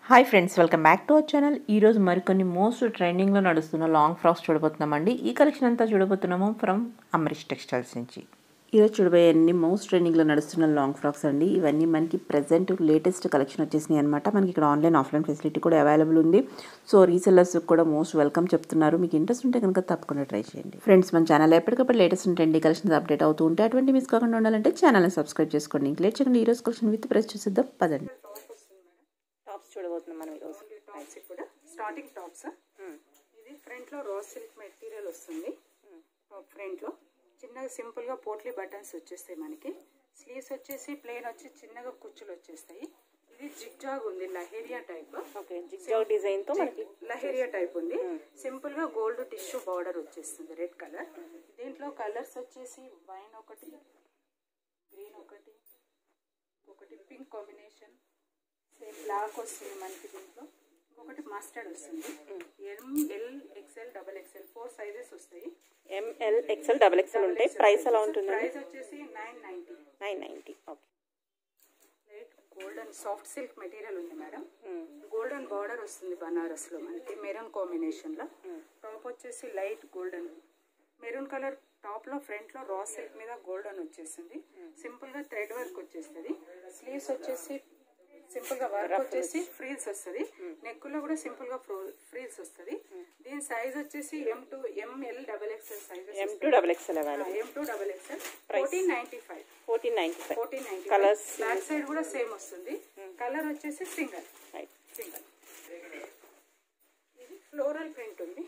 Hi friends welcome back to our channel ఈరోజు మరికొన్ని most ట్రెండింగ్లో నడుస్తున్న లాంగ్ ఫ్రాక్స్ చూడబోతున్నామండి ఈ కలెక్షన్ అంతా చూడబోతున్నాము ఫ్రమ్ అమరీష్ టెక్స్టైల్స్ నుంచి ఈరోజు చూడబోయే అన్ని మోస్ట్ ట్రెండింగ్లో నడుస్తున్న లాంగ్ ఫ్రాక్స్ అండి ఇవన్నీ మనకి ప్రజెంట్ లేటెస్ట్ కలెక్షన్ వచ్చేసినాయి అనమాట మనకి ఇక్కడ ఆన్లైన్ ఆఫ్లైన్ ఫెసిలిటీ కూడా అవైలబుల్ ఉంది సో రీసెల్లర్స్ కూడా మోస్ట్ వెల్కమ్ చెప్తున్నారు మీకు ఇంట్రెస్ట్ ఉంటే కనుక తప్పకుండా ట్రై చేయండి ఫ్రెండ్స్ మన ఛానల్ ఎప్పటికప్పుడు లేటెస్ట్ ట్రెండీ కలెక్షన్స్ అప్డేట్ అవుతూ ఉంటే అటువంటి మిస్ కాకుండా ఉండాలంటే ఛానల్ని సబ్స్క్రైబ్ చేసుకోండి ఇంక లేట్ చేయకుండా ఈరోజు కలెక్షన్ విత్ ప్రెస్ చూసిద్దాం పదండి టాప్స్ చూడబోతున్నాం మనం ఈరోజు ఓన్లీ టాప్స్ కూడా స్టార్టింగ్ టాప్స్ ఇది ఫ్రంట్ లో రా సిల్క్ మెటీరియల్ వస్తుంది ఫ్రంట్ లో చిన్నగా సింపుల్ గా పోట్లీ బటన్స్ వచ్చేస్తాయి మనకి స్లీవ్స్ వచ్చేసి ప్లెయిన్ వచ్చి చిన్నగా కుచ్చులు వచ్చేస్తాయి ఇది జిగ్జాగ్ ఉంది లహేరియా టైప్ ఓకే జిగ్జాగ్ డిజైన్తో మనకి లహేరియా టైప్ ఉంది సింపుల్ గా గోల్డ్ టిష్యూ బార్డర్ వచ్చేస్తుంది రెడ్ కలర్ దీంట్లో కలర్స్ వచ్చేసి వైన్ ఒకటి గ్రీన్ ఒకటి ఒకటి పింక్ కాంబినేషన్ సేమ్ బ్లాక్ వస్తుంది మనకి దీంట్లో ఇంకొకటి మస్టర్డ్ వస్తుంది M L XL double XL four sizes వస్తాయి ఎంఎల్ ఎక్స్ఎల్ డబల్ ఎక్స్ఎల్ ఉంటాయి ప్రైస్ ఎలా ఉంటుంది ప్రైస్ వచ్చేసి nine ninety nine ninety okay light golden soft silk material ఉంది మేడం గోల్డెన్ బార్డర్ వస్తుంది బనారస్ లో మనకి మెరూన్ కాంబినేషన్ లో టాప్ వచ్చేసి light golden maroon colour top లో ఫ్రంట్ లో రా సిల్క్ మీద గోల్డెన్ వచ్చేసింది సింపుల్ గా థ్రెడ్ వర్క్ వచ్చేస్తుంది స్లీవ్స్ వచ్చేసి సింపుల్ గా వర్క్ వచ్చేసి ఫ్రీల్స్ వస్తుంది నెక్ లో కూడా సింపుల్ గా ఫ్రీల్స్ వస్తుంది దీని సైజ్ వచ్చేసి M to M L double XL size M two double XL available M two double XL fourteen ninety five fourteen ninety five fourteen ninety Colours? Back side కూడా same వస్తుంది colour వచ్చేసి single right single ఇది floral print ఉంది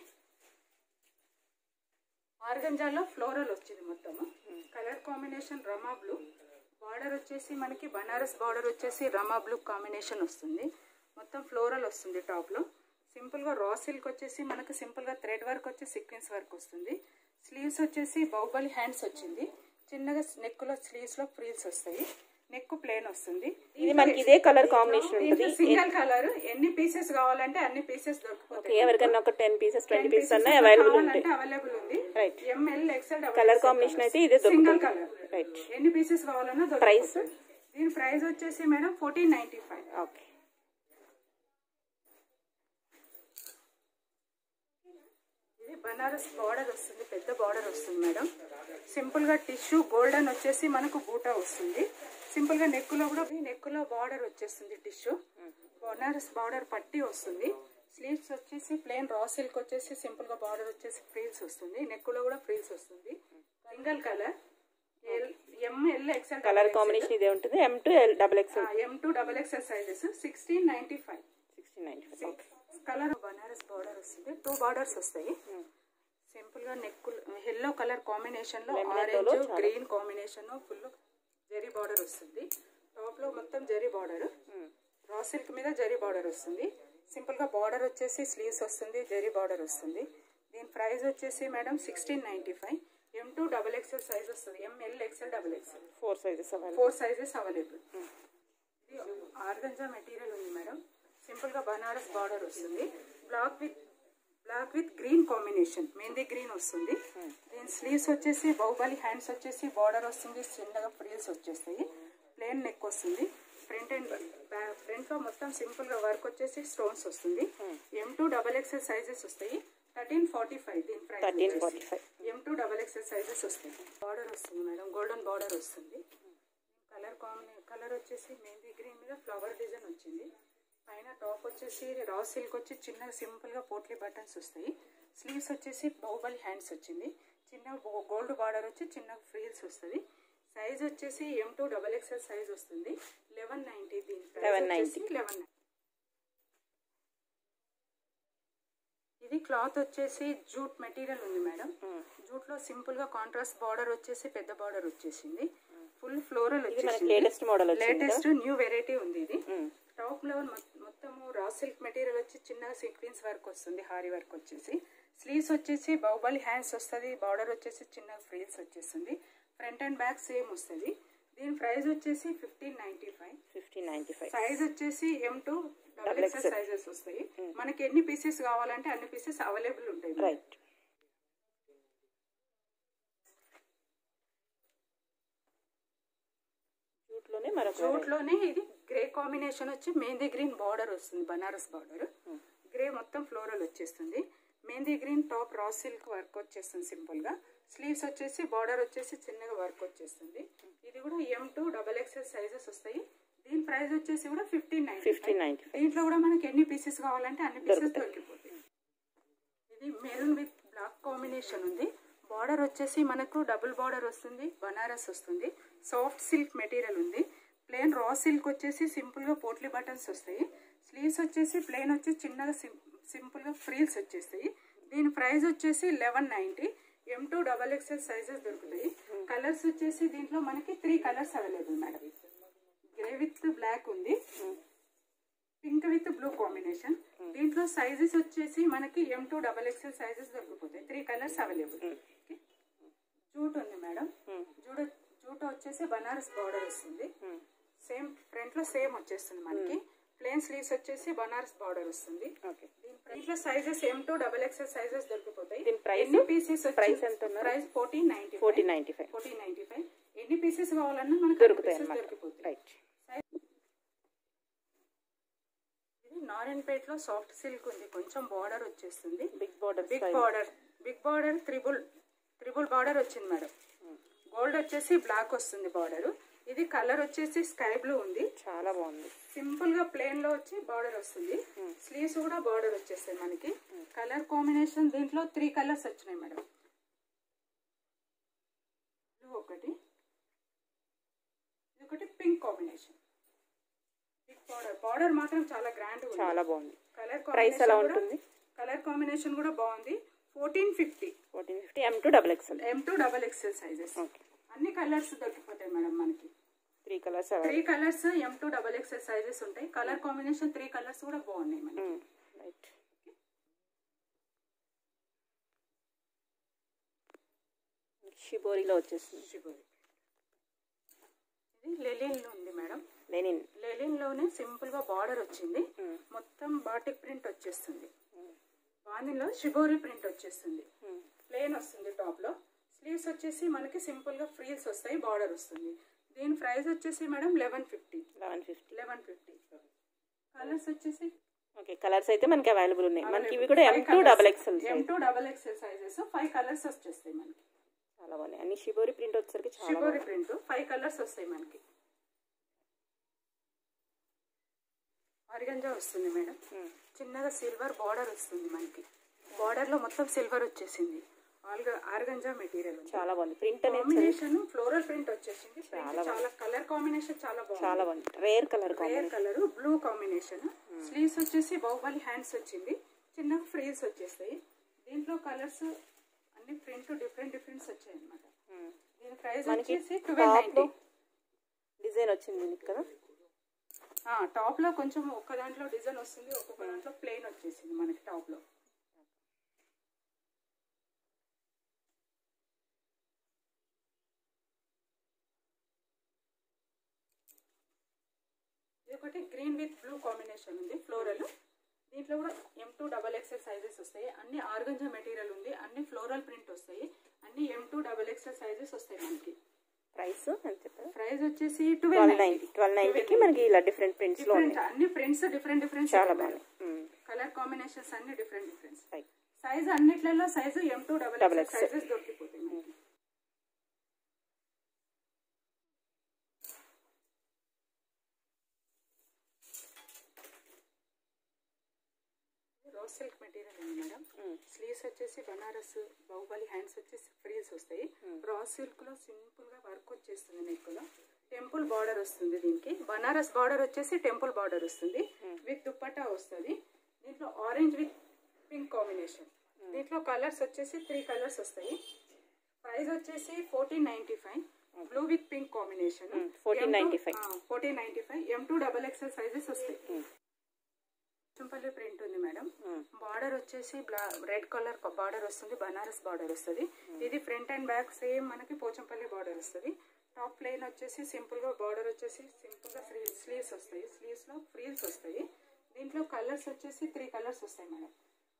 ఆర్గంజాలో floral వచ్చింది మొత్తము colour combination రమా blue border వచ్చేసి మనకి బనారస్ బార్డర్ వచ్చేసి రమా బ్లూ కాంబినేషన్ వస్తుంది మొత్తం ఫ్లోరల్ వస్తుంది టాప్లో సింపుల్గా రా సిల్క్ వచ్చేసి మనకి సింపుల్గా థ్రెడ్ వర్క్ వచ్చి సీక్వెన్స్ వర్క్ వస్తుంది స్లీవ్స్ వచ్చేసి బాహుబలి హ్యాండ్స్ వచ్చింది చిన్నగా నెక్లో స్లీవ్స్లో ఫ్రీల్స్ వస్తాయి నెక్ ప్లేన్ వస్తుంది ఇది మనకి ఇదే కలర్ కాంబినేషన్ ఉంటుంది సింగిల్ కలర్ ఎన్ని పీసెస్ కావాలంటే అన్ని పీసెస్ దొరికిపోతాయి ఎవరికైనా ఒక టెన్ పీసెస్ ట్వంటీ పీసెస్ అన్న అవైలబుల్ ఉంటాయి అవైలబుల్ ఉంది Right. M L XL colour combination అయితే ఇదే సింగిల్ దొరుకుతుంది కలర్ రైట్ ఎన్ని పీసెస్ కావాలన్నా Price? దొరికిపోతాయి దీని ప్రైస్ వచ్చేసి madam fourteen ninety five okay ఇది బనారస్ బార్డర్ వస్తుంది పెద్ద బార్డర్ వస్తుంది మేడం సింపుల్ గా టిష్యూ గోల్డెన్ వచ్చేసి మనకు బూటా వస్తుంది సింపుల్ గా నెక్ లో కూడా నెక్ లో బార్డర్ వచ్చేస్తుంది టిష్యూ బనారస్ బార్డర్ పట్టి వస్తుంది స్లీవ్స్ వచ్చేసి ప్లెయిన్ రా సిల్క్ వచ్చేసి సింపుల్ గా బార్డర్ వచ్చేసి ఫ్రీల్స్ వస్తుంది నెక్ లో కూడా ఫ్రీల్స్ వస్తుంది single colour M L XL colour combination ఇదే ఉంటుంది M to L double XL M two double XL sizes sixteen ninety five sixteen ninety five colour Banaras border వస్తుంది టూ బార్డర్స్ వస్తాయి simple గా neck yellow colour combination లో orange green combination full zari border వస్తుంది top లో మొత్తం zari border raw silk మీద zari border వస్తుంది simple గా బార్డర్ వచ్చేసి స్లీవ్స్ వస్తుంది జరీ బార్డర్ వస్తుంది దీని ప్రైస్ వచ్చేసి madam sixteen ninety five M two double XL size వస్తుంది M L XL double XL four sizes available four sizes available ఇది ఆర్గంజా మెటీరియల్ ఉంది మేడం సింపుల్ గా బనారస్ బార్డర్ వస్తుంది black with black with green combination mehndi green వస్తుంది దీని sleeves వచ్చేసి Baahubali hands వచ్చేసి border వస్తుంది చిన్నగా ఫ్రీల్స్ వచ్చేస్తాయి ప్లేన్ నెక్ వస్తుంది ఫ్రంట్ అండ్ ఫ్రంట్ లో మొత్తం సింపుల్ గా వర్క్ వచ్చేసి స్టోన్స్ వస్తుంది M two double XL sizes వస్తాయి థర్టీన్ ఫార్టీ ఫైవ్ దీని thirteen price forty five M two double XL sizes వస్తాయి బార్డర్ వస్తుంది మేడం గోల్డెన్ బార్డర్ వస్తుంది కలర్ కాంబినే కలర్ వచ్చేసి మెహందీ గ్రీన్ మీద ఫ్లవర్ డిజైన్ వచ్చింది పైన టాప్ వచ్చేసి రా సిల్క్ వచ్చి చిన్న సింపుల్ గా పోట్లీ బటన్స్ వస్తాయి స్లీవ్స్ వచ్చేసి బాహుబలి హ్యాండ్స్ వచ్చింది చిన్న గోల్డ్ బార్డర్ వచ్చి చిన్న ఫ్రీల్స్ వస్తుంది సైజ్ వచ్చేసి M two double XL size వస్తుంది లెవెన్ నైన్టీ దీని లెవెన్ లెవెన్ ఇది క్లాత్ వచ్చేసి జూట్ మెటీరియల్ ఉంది మేడం జూట్ లో సింపుల్ గా కాంట్రాస్ట్ బార్డర్ వచ్చేసి పెద్ద బార్డర్ వచ్చేసింది ఫుల్ ఫ్లోరల్ మనకి వచ్చేసింది లేటెస్ట్ మోడల్ వచ్చింది లేటెస్ట్ న్యూ వెరైటీ ఉంది ఇది టాప్ లెవెల్ మొత్తము రా సిల్క్ మెటీరియల్ వచ్చి చిన్న సీక్వెన్స్ వర్క్ వస్తుంది హారీ వర్క్ వచ్చేసి స్లీవ్స్ వచ్చేసి బాహుబలి హ్యాండ్స్ వస్తుంది బార్డర్ వచ్చేసి చిన్న ఫ్రీల్స్ వచ్చేస్తుంది ఫ్రంట్ అండ్ బ్యాక్ సేమ్ వస్తుంది దీని ప్రైస్ వచ్చేసి fifteen ninety five fifteen ninety five size వచ్చేసి M two double XL sizes వస్తాయి మనకి ఎన్ని పీసెస్ కావాలంటే అన్ని పీసెస్ అవైలబుల్ ఉంటాయి రైట్ జూట్లోనే మరొక జూట్ లోనే ఇది గ్రే కాంబినేషన్ వచ్చి మెహందీ గ్రీన్ బార్డర్ వస్తుంది బనారస్ బార్డర్ గ్రే మొత్తం ఫ్లోరల్ వచ్చేస్తుంది mehndi green top raw silk work వచ్చేస్తుంది సింపుల్ గా స్లీవ్స్ వచ్చేసి బార్డర్ వచ్చేసి చిన్నగా వర్క్ వచ్చేస్తుంది ఇది కూడా M two double XL sizes వస్తాయి దీని ప్రైస్ వచ్చేసి కూడా fifteen nine fifteen ninety five దీంట్లో కూడా మనకి ఎన్ని పీసెస్ కావాలంటే అన్ని పీసెస్ దొరికిపోతాయి ఇది మెరూన్ విత్ బ్లాక్ కాంబినేషన్ ఉంది బార్డర్ వచ్చేసి మనకు డబుల్ బార్డర్ వస్తుంది బనారస్ వస్తుంది సాఫ్ట్ సిల్క్ మెటీరియల్ ఉంది ప్లేన్ రా సిల్క్ వచ్చేసి సింపుల్ గా పోట్లీ బటన్స్ వస్తాయి స్లీవ్స్ వచ్చేసి ప్లేన్ వచ్చి చిన్నగా సింపుల్ గా ఫ్రీల్స్ వచ్చేస్తాయి దీని ప్రైస్ వచ్చేసి eleven ninety M two double XL sizes దొరుకుతాయి కలర్స్ వచ్చేసి దీంట్లో మనకి three colours available madam grey with black ఉంది పింక్ విత్ బ్లూ కాంబినేషన్ దీంట్లో సైజెస్ వచ్చేసి మనకి ఎం టూ డబల్ ఎక్స్ఎల్ సైజెస్ దొరికిపోతాయి త్రీ కలర్స్ అవైలబుల్ జూట్ ఉంది మేడం జూట్ జూట్ వచ్చేసి బనారస్ బార్డర్ వస్తుంది సేమ్ ఫ్రంట్ లో సేమ్ వచ్చేస్తుంది మనకి ప్లేన్ స్లీవ్స్ వచ్చేసి బనారస్ బార్డర్ వస్తుంది ఓకే దీంట్లో sizes M two double XL sizes దొరికిపోతాయి దీని price? ఎన్ని పీసెస్ Price ఎంత ఉన్నారు? Price fourteen ninety fourteen ninety five fourteen ninety five ఎన్ని పీసెస్ కావాలన్నా మనకి దొరుకుతాయి పీసెస్ అన్నమాట దొరికిపోతాయి రైట్ ఇది నారాయణపేటలో సాఫ్ట్ సిల్క్ ఉంది కొంచెం బార్డర్ వచ్చేస్తుంది big border big border big border triple triple border వచ్చింది మేడం గోల్డ్ వచ్చేసి బ్లాక్ వస్తుంది బార్డర్ ఇది కలర్ వచ్చేసి స్కై బ్లూ ఉంది చాలా బాగుంది సింపుల్ గా ప్లేన్ లో వచ్చి బార్డర్ వస్తుంది స్లీవ్స్ కూడా బార్డర్ వచ్చేస్తాయి మనకి కలర్ కాంబినేషన్ దీంట్లో త్రీ కలర్స్ వచ్చినాయి మేడం బ్లూ ఒకటి ఇది ఒకటి pink combination big border border మాత్రం చాలా గ్రాండ్ ఉంది చాలా బాగుంది కలర్ ప్రైస్ ఎలా ఉంటుంది కలర్ కాంబినేషన్ కూడా బాగుంది fourteen fifty fourteen fifty M two double XL M two double XL sizes okay అన్ని కలర్స్ దొరికిపోతాయి మేడం మనకి three colours three colours M two double XL sizes ఉంటాయి కలర్ కాంబినేషన్ త్రీ కలర్స్ కూడా బాగున్నాయి మనకి right షిబోరిలో వచ్చేస్తుంది షిబోరి ఇది linen లో ఉంది మేడం లెనిన్ లెలిన్ లోనే సింపుల్ గా బార్డర్ వచ్చింది మొత్తం బాటిక్ ప్రింట్ వచ్చేస్తుంది బాందిలో షిబోరి ప్రింట్ వచ్చేస్తుంది ప్లేన్ వస్తుంది టాప్ లో స్లీవ్స్ వచ్చేసి మనకి సింపుల్ గా ఫ్రీల్స్ వస్తాయి బార్డర్ వస్తుంది దీని ప్రైస్ వచ్చేసి madam eleven fifty eleven fifty eleven fifty colours వచ్చేసి ఓకే కలర్స్ అయితే మనకి అవైలబుల్ ఉన్నాయి మనకి ఇవి కూడా M two double XL M two double XL sizes five colours వచ్చేస్తాయి మనకి చాలా బాగున్నాయి అన్ని షిబోరి ప్రింట్ వచ్చేసరికి చాలా షిబోరి ప్రింట్ ఫైవ్ కలర్స్ వస్తాయి మనకి ఆరిగంజా వస్తుంది మేడం చిన్నగా సిల్వర్ బార్డర్ వస్తుంది మనకి బార్డర్ లో మొత్తం సిల్వర్ వచ్చేసింది ఆల్గా ఆర్గంజా మెటీరియల్ ఉంది చాలా బాగుంది ప్రింట్ అనేది కాంబినేషన్ ఫ్లోరల్ ప్రింట్ వచ్చేసింది Print చాలా కలర్ కాంబినేషన్ చాలా బాగుంది చాలా బాగుంది rare colour rare colour blue combination sleeves వచ్చేసి బాహుబలి హ్యాండ్స్ వచ్చింది చిన్న ఫ్రీల్స్ వచ్చేస్తాయి దీంట్లో కలర్స్ అన్ని ప్రింట్ డిఫరెంట్ డిఫరెంట్స్ వచ్చాయి అనమాట దీని ప్రైస్ వచ్చేసి ట్వెల్వ్ నైన్టీ డిజైన్ వచ్చింది దీనికి కదా టాప్ లో కొంచెం ఒక్క దాంట్లో డిజైన్ వస్తుంది ఒక్కొక్క దాంట్లో ప్లెయిన్ వచ్చేసింది మనకి టాప్ లో ఇది ఒకటి గ్రీన్ విత్ బ్లూ కాంబినేషన్ ఉంది ఫ్లోరల్ దీంట్లో కూడా M two double XL sizes వస్తాయి అన్ని ఆర్గంజా మెటీరియల్ ఉంది అన్ని ఫ్లోరల్ ప్రింట్ వస్తాయి అన్ని M two double XL sizes వస్తాయి మనకి ప్రైస్ ఎంత చెప్పారు ప్రైస్ వచ్చేసి ట్వెల్వ్ ట్వెల్వ్ నైన్టీ ట్వెల్వ్ నైన్టీకి మనకి ఇలా డిఫరెంట్ ప్రింట్స్ లో డిఫరెంట్ అన్ని ప్రింట్స్ డిఫరెంట్ డిఫరెంట్ చాలా బాగున్నాయి కలర్ కాంబినేషన్స్ అన్ని డిఫరెంట్ డిఫరెంట్ రైట్ సైజ్ అన్నిట్లలో size M two double Double X sizes దొరికిపోతాయి మనకి రోజ్ సిల్క్ మెటీరియల్ ఉంది మేడం స్లీవ్స్ వచ్చేసి బనారస్ బాహుబలి హ్యాండ్స్ వచ్చేసి ఫ్రీల్స్ వస్తాయి రాస్ సిల్క్ లో సింపుల్ గా వర్క్ వచ్చేస్తుంది నెక్ లో టెంపుల్ బార్డర్ వస్తుంది దీనికి బనారస్ బార్డర్ వచ్చేసి టెంపుల్ బార్డర్ వస్తుంది విత్ దుప్పట్టా వస్తుంది దీంట్లో ఆరెంజ్ విత్ పింక్ కాంబినేషన్ దీంట్లో కలర్స్ వచ్చేసి త్రీ కలర్స్ వస్తాయి ప్రైస్ వచ్చేసి fourteen ninety five blue with pink combination 1495. Fourteen ninety five M two double XL sizes వస్తాయి చింపల్లి ప్రింట్ ఉంది మేడం బార్డర్ వచ్చేసి రెడ్ కలర్ బార్డర్ వస్తుంది బనారస్ బార్డర్ వస్తుంది ఇది ఫ్రంట్ అండ్ బ్యాక్ సేమ్ మనకి పోచంపల్లి బార్డర్ వస్తుంది టాప్ ప్లేన్ వచ్చేసి సింపుల్ గా బార్డర్ వచ్చేసి సింపుల్ గా ఫ్రీ స్లీవ్స్ వస్తాయి స్లీవ్స్ లో ఫ్రీల్స్ వస్తాయి దీంట్లో కలర్స్ వచ్చేసి త్రీ కలర్స్ వస్తాయి మేడం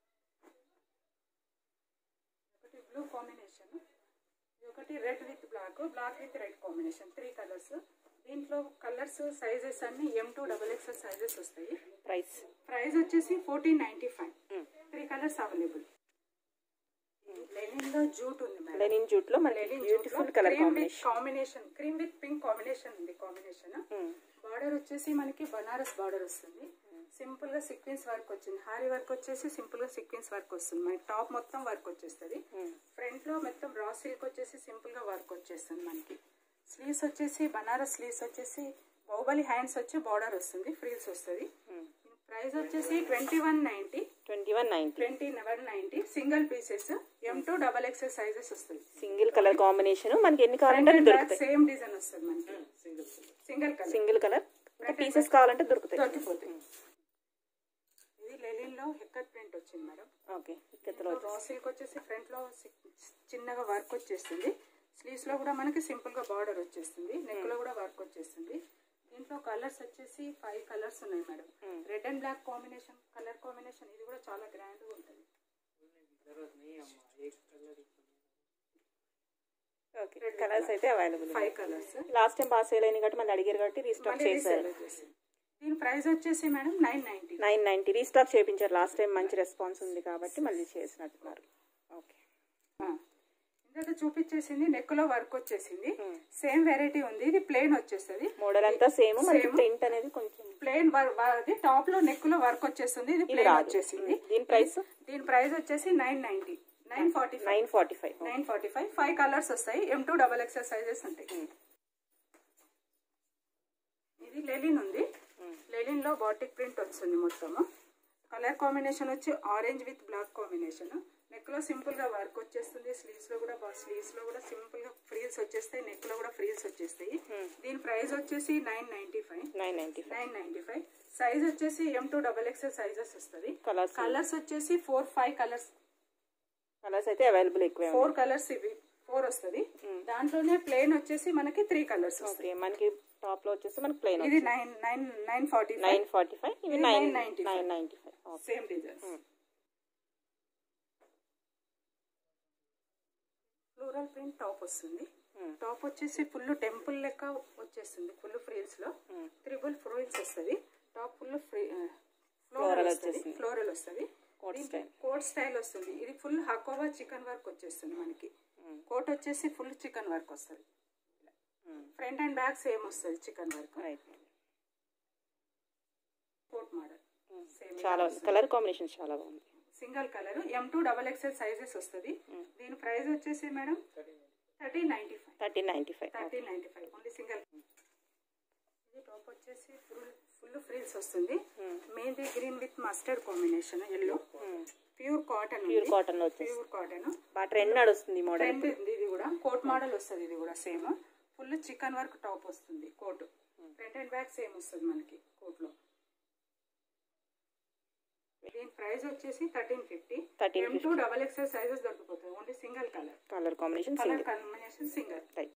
ఒకటి బ్లూ కాంబినేషన్ ఇది ఒకటి red with black black with red combination three colours దీంట్లో కలర్స్ సైజెస్ అన్ని M two double XL sizes వస్తాయి ప్రైస్ ప్రైస్ వచ్చేసి fourteen ninety five three colours available linen లో జూట్ ఉంది మేడం లెనిన్ జూట్ లో మనకి linen beautiful colour cream with combination combination cream with pink combination ఉంది combination border వచ్చేసి మనకి Banaras border వస్తుంది సింపుల్ గా సీక్వెన్స్ వర్క్ వచ్చింది హారీ వర్క్ వచ్చేసి సింపుల్ గా సీక్వెన్స్ వర్క్ వస్తుంది మనకి టాప్ మొత్తం వర్క్ వచ్చేస్తుంది ఫ్రంట్ లో మొత్తం రా సిల్క్ వచ్చేసి సింపుల్ గా వర్క్ వచ్చేస్తుంది మనకి స్లీవ్స్ వచ్చేసి బనారస్ స్లీవ్స్ వచ్చేసి బాహుబలి హ్యాండ్స్ వచ్చి బార్డర్ వస్తుంది ఫ్రీల్స్ వస్తుంది ప్రైస్ వచ్చేసి twenty one ninety twenty one ninety twenty one ninety single pieces M two double XL sizes వస్తుంది సింగిల్ కలర్ కాంబినేషన్ మనకి ఎన్ని కావాలంటే అన్ని దొరుకుతాయి సేమ్ డిజైన్ వస్తుంది మనకి సింగిల్ కలర్ సింగిల్ కలర్ ఇంకా పీసెస్ కావాలంటే దొరుకుతాయి దొరికిపోతాయి ఇది లెలిన్ లో హెక్కర్ ప్రింట్ వచ్చింది మేడం ఓకే ఇక్కతలో రా సిల్క్ వచ్చేసి ఫ్రంట్ లో సి- చిన్నగా వర్క్ వచ్చేస్తుంది స్లీవ్స్ లో కూడా మనకి సింపుల్ గా బార్డర్ వచ్చేస్తుంది నెక్ లో కూడా వర్క్ వచ్చేస్తుంది దీంట్లో కలర్స్ వచ్చేసి ఫైవ్ కలర్స్ ఉన్నాయి madam red and black combination colour combination ఇది కూడా చాలా గ్రాండ్ గా ఉంటుంది ఓకే కలర్స్ అయితే available five colours last time బాగా సేల్ అయినాయి కాబట్టి మళ్ళీ అడిగారు కాబట్టి రీస్టాక్ చేశారు దీని ప్రైస్ వచ్చేసి madam nine ninety nine ninety restock చేయించారు లాస్ట్ టైం మంచి రెస్పాన్స్ ఉంది కాబట్టి మళ్ళీ చేసినట్టున్నారు ఓకే ఇందాక చూపించేసింది నెక్ లో వర్క్ వచ్చేసింది సేమ్ వెరైటీ ఉంది ఇది ప్లేన్ వచ్చేస్తుంది మోడల్ అంతా సేమ్ మనకి ప్రింట్ అనేది కొంచెం ప్లేన్ అది టాప్ లో నెక్ లో వర్క్ వచ్చేస్తుంది ఇది ప్లేన్ రాదు. వచ్చేసింది దీని ప్రైస్ దీని ప్రైస్ వచ్చేసి nine ninety nine forty five nine forty five nine forty five five colours వస్తాయి M two double XL sizes ఉంటాయి ఇది లెలిన్ ఉంది లెలిన్ లో బాటిక్ ప్రింట్ వస్తుంది మొత్తము కలర్ కాంబినేషన్ వచ్చి orange with black combination neck లో సింపుల్ గా వర్క్ వచ్చేస్తుంది స్లీవ్స్ లో కూడా స్లీవ్స్ లో కూడా సింపుల్ గా ఫ్రీల్స్ వచ్చేస్తాయి నెక్ లో కూడా ఫ్రీల్స్ వచ్చేస్తాయి దీని ప్రైస్ వచ్చేసి nine ninety five nine ninety five nine ninety five size వచ్చేసి M two double XL sizes వస్తుంది కలర్స్ కలర్స్ వచ్చేసి ఫోర్ ఫైవ్ కలర్స్ కలర్స్ అయితే అవైలబుల్ ఎక్కువే ఫోర్ కలర్స్ ఇవి ఫోర్ వస్తుంది దాంట్లోనే ప్లేన్ వచ్చేసి మనకి త్రీ కలర్స్ వస్తాయి ఓకే మనకి టాప్ లో వచ్చేసి మనకి ప్లెయిన్ ఇది nine nine nine forty nine forty five ఇవి ఇది nine 995. Nine ninety five okay same designs floral print top వస్తుంది టాప్ వచ్చేసి ఫుల్ టెంపుల్ లెక్క వచ్చేస్తుంది ఫుల్ ఫ్రీల్స్ లో త్రిబుల్ ఫ్రోయిల్స్ వస్తుంది టాప్ ఫుల్ ఫ్రీ ఫ్లోరల్ వస్తుంది ఫ్లోరల్ వస్తుంది Coat style. కోట్ స్టైల్ వస్తుంది ఇది ఫుల్ హకోవా చికెన్ వర్క్ వచ్చేస్తుంది మనకి కోట్ వచ్చేసి ఫుల్ చికెన్ వర్క్ వస్తుంది ఫ్రంట్ అండ్ బ్యాక్ సేమ్ వస్తుంది chikan work right coat model same చాలా కలర్ కాంబినేషన్ చాలా బాగుంది single colour M two double XL sizes వస్తుంది దీని ప్రైస్ వచ్చేసి madam thirteen ninety five thirteen ninety five thirteen ninety five only single ఇది top వచ్చేసి full full frills వస్తుంది mehndi green with mustard combination yellow pure cotton pure cotton లో వచ్చేసి pure cotton బాగా trend నడుస్తుంది మోడల్ ట్రెండ్ ఉంది ఇది కూడా కోట్ మోడల్ వస్తుంది ఇది కూడా same full chikan work top వస్తుంది coat front and back same వస్తుంది మనకి కోట్ లో దీని ప్రైస్ వచ్చేసి thirteen fifty 1350. M two double XL sizes దొరికిపోతాయి only single colour colour combination colour single combination single right